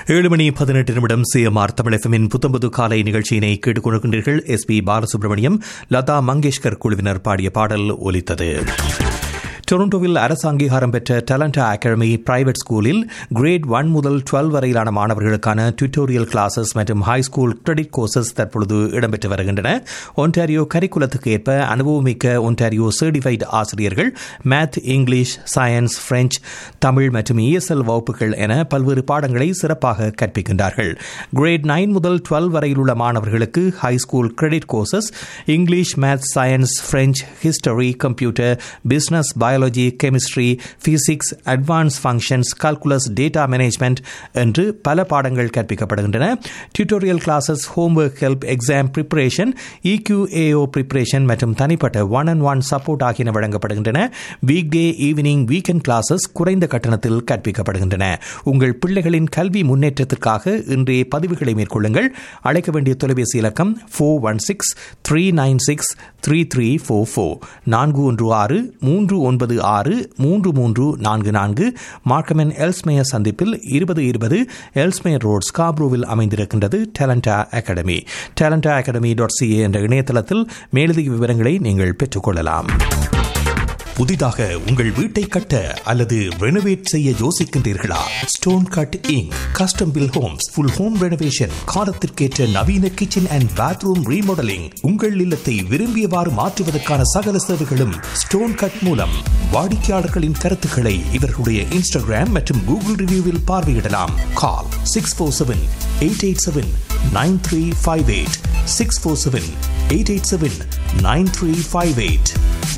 ஏழு மணி பதினெட்டு நிமிடம் சிஎம்ஆர் தமிழகமின் புத்தம்பது காலை நிகழ்ச்சியினை கேட்டுக்கொண்டிருக்கின்றீர்கள் எஸ் பி பாலசுப்ரமணியம் லதா மங்கேஷ்கர் குழுவினர் பாடிய பாடல் ஒலித்தது டொரண்டோவில் அரசு அங்கீகாரம் பெற்ற டேலண்டா அகாடமி பிரைவேட் ஸ்கூலில் கிரேட் ஒன் முதல் டுவெல் வரையிலான மாணவர்களுக்கான டியூட்டோரியல் கிளாஸஸ் மற்றும் ஹை ஸ்கூல் கிரெடிட் கோர்சஸ் தற்பொழுது இடம்பெற்று வருகின்றன ஒன்டாரியோ கரிக்குலத்துக்கு ஏற்ப அனுபவமிக்க ஒன்டாரியோ சர்டிஃபைடு ஆசிரியர்கள் math English science French Tamil மற்றும் இஎஸ்எல் வகுப்புகள் என பல்வேறு பாடங்களை சிறப்பாக கற்பிக்கின்றார்கள் கிரேட் நைன் முதல் டுவெல் வரையில் உள்ள மாணவர்களுக்கு high school credit courses English math science French history computer business biology chemistry physics advanced functions calculus data management என்று பல பாடங்கள் கற்பிக்கப்படுகின்றன tutorial classes homework help exam preparation EQAO preparation மற்றும் தனிப்பட்ட ஒன் அண்ட் ஒன் சப்போர்ட் ஆகியன வழங்கப்படுகின்றன weekday evening weekend classes குறைந்த கட்டணத்தில் கற்பிக்கப்படுகின்றன உங்கள் பிள்ளைகளின் கல்வி முன்னேற்றத்திற்காக இன்றைய பதிவுகளை மேற்கொள்ளுங்கள் அழைக்க வேண்டிய தொலைபேசி இலக்கம் four one six three nine six three three four four நான்கு ஒன்று ஆறு மூன்று ஒன்பது ஆறு மூன்று மூன்று நான்கு நான்கு மார்க்கமென் எல்ஸ்மேயர் சந்திப்பில் இருபது இருபது எல்ஸ்மேயர் ரோட் ஸ்காப்ரோவில் அமைந்திருக்கின்றது Talenta academy Talenta academy dot CA என்ற இணையதளத்தில் மேலதிக விவரங்களை நீங்கள் பெற்றுக்கொள்ளலாம் புதிதாக உங்கள் வீட்டை கட்ட அல்லது ரெனோவேட் செய்ய யோசிக்கின்றீர்களா stone cutting custom build homes full home renovation காலத்திற்கேற்ற நவீன கிச்சன் அண்ட் பாத்ரூம் ரீமாடலிங் உங்கள் இல்லத்தை விரும்பியவாறு மாற்றுவதற்கான சகல சேவைகளும் ஸ்டோன் கட் மூலம் வாடிக்கையாளர்களின் கருத்துக்களை இவர்களுடைய இன்ஸ்டாகிராம் மற்றும் கூகுள் ரிவ்யூவில் பார்வையிடலாம் call six four seven eight eight seven nine three five eight six four seven eight eight seven nine three five eight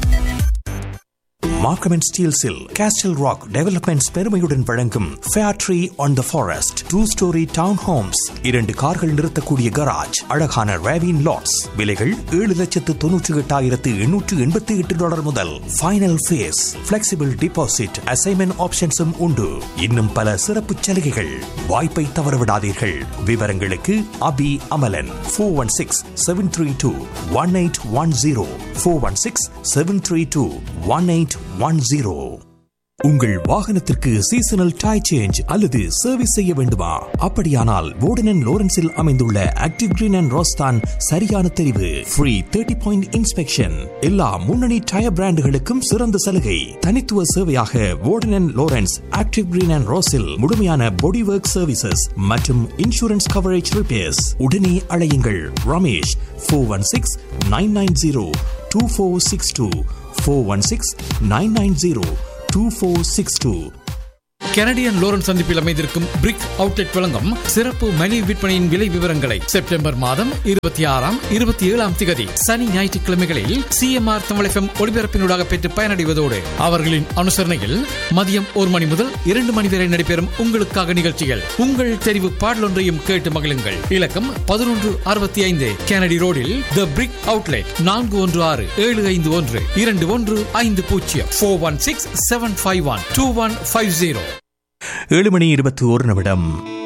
Markham and ஸ்டீல்ஸில் கேஸ்டல் ராக் டெவலப்மெண்ட்ஸ் பெருமையுடன் வழங்கும் fair tree on the forest two storey town homes இரண்டு கார்கள் நிறுத்தக்கூடிய garage அழகான ravine lots விலைகள் ஏழு லட்சத்து தொன்னூற்றி எட்டாயிரத்து எண்ணூற்று எண்பத்தி எட்டு டாலர் முதல் final phase flexible deposit assignment ஆப்ஷன்ஸும் உண்டு இன்னும் பல சிறப்பு சலுகைகள் வாய்ப்பை தவறவிடாதீர்கள் விவரங்களுக்கு Abi Amalan four one six seven three two one eight one zero four one six seven three two one eight one zero உங்கள் வாகனத்திற்கு சீசனல் டை சேஞ்ச் அல்லது சர்வீஸ் செய்ய வேண்டுமா அப்படியானால் வோர்டன் லோரன்ஸில் அமைந்துள்ள ஆக்டிவ் கிரீன் அண்ட் ரோஸ்தான் சரியான தெரிவு ஃப்ரீ தேர்ட்டி பாயிண்ட் இன்ஸ்பெக்ஷன் எல்லா முன்னணி டயர் பிராண்டுகளுக்கும் சிறந்த சலுகை தனித்துவ சேவையாக Warden Lawrence active green and ரோஸில் முழுமையான பாடி ஒர்க் சர்வீசஸ் மற்றும் இன்சூரன்ஸ் கவரேஜ் ரிப்பேர்ஸ் உடனே அழையுங்கள் Ramesh four one six nine nine zero two four six two four one six nine nine zero two four six two Canadian Lawrence சந்திப்பில் அமைந்திருக்கும் பிரிக் outlet வழங்கும் சிறப்பு மலிவு விற்பனையின் விலை விவரங்களை செப்டம்பர் மாதம் இருபத்தி ஆறாம் இருபத்தி ஏழாம் திகதி சனி ஞாயிற்றுக்கிழமைகளில் சிஎம்ஆர் தமிழகம் ஒளிபரப்பினூடாக பெற்று பயனடைவதோடு அவர்களின் அனுசரணையில் மதியம் ஒரு மணி முதல் இரண்டு மணி வரை நடைபெறும் உங்களுக்காக நிகழ்ச்சிகள் உங்கள் தெரிவு பாடலொன்றையும் கேட்டு மகிழுங்கள் இலக்கம் பதினொன்று அறுபத்தி ஐந்து கெனடி ரோடில் த பிரிக் அவுட்லெட் நான்கு ஒன்று ஆறு ஏழு ஐந்து ஒன்று இரண்டு ஒன்று ஐந்து பூஜ்ஜியம் four one six seven five one two one five zero ஏழு மணி இருபத்தி ஒரு நிமிடம்